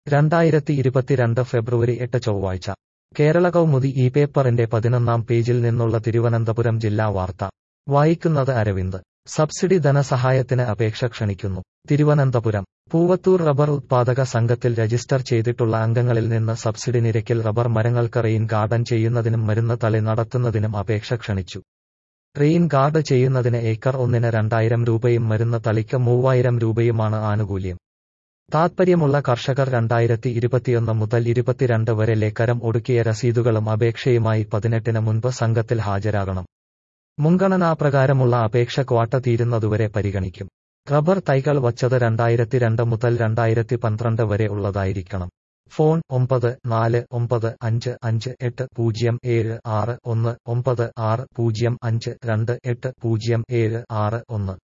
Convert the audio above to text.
രണ്ടായിരത്തി ഇരുപത്തിരണ്ട് ഫെബ്രുവരി എട്ട് ചൊവ്വാഴ്ച കേരള കൗമുദി ഈ പേപ്പറിന്റെ പതിനൊന്നാം പേജിൽ നിന്നുള്ള തിരുവനന്തപുരം ജില്ലാ വാർത്ത വായിക്കുന്നത് അരവിന്ദ് സബ്സിഡി ധനസഹായത്തിന് അപേക്ഷ ക്ഷണിക്കുന്നു തിരുവനന്തപുരം പൂവത്തൂർ റബ്ബർ ഉത്പാദക സംഘത്തിൽ രജിസ്റ്റർ ചെയ്തിട്ടുള്ള അംഗങ്ങളിൽ നിന്ന് സബ്സിഡി നിരക്കിൽ റബ്ബർ മരങ്ങൾക്ക് റെയിൻ ഗാർഡൻ ചെയ്യുന്നതിനും മരുന്ന് തളി നടത്തുന്നതിനും അപേക്ഷ ക്ഷണിച്ചു റെയിൻ ഗാർഡ് ചെയ്യുന്നതിന് ഏക്കർ ഒന്നിന് രണ്ടായിരം രൂപയും മരുന്ന് തളിക്ക് മൂവായിരം രൂപയുമാണ് ആനുകൂല്യം താത്പര്യമുള്ള കർഷകർ രണ്ടായിരത്തി ഇരുപത്തിയൊന്ന് മുതൽ ഇരുപത്തിരണ്ട് വരെ ലേക്കരം ഒടുക്കിയ രസീതുകളും അപേക്ഷയുമായി പതിനെട്ടിന് മുൻപ് സംഘത്തിൽ ഹാജരാകണം മുൻഗണനാപ്രകാരമുള്ള അപേക്ഷ ക്വാട്ട തീരുന്നതുവരെ പരിഗണിക്കും റബ്ബർ തൈകൾ വച്ചത് രണ്ടായിരത്തി രണ്ട് മുതൽ രണ്ടായിരത്തി പന്ത്രണ്ട് വരെ ഉള്ളതായിരിക്കണം ഫോൺ ഒമ്പത് നാല് ഒമ്പത് അഞ്ച് അഞ്ച് എട്ട് പൂജ്യം ഏഴ് ആറ് ഒന്ന് ഒമ്പത് ആറ് പൂജ്യം അഞ്ച് രണ്ട് എട്ട് പൂജ്യം ഏഴ് ആറ് ഒന്ന്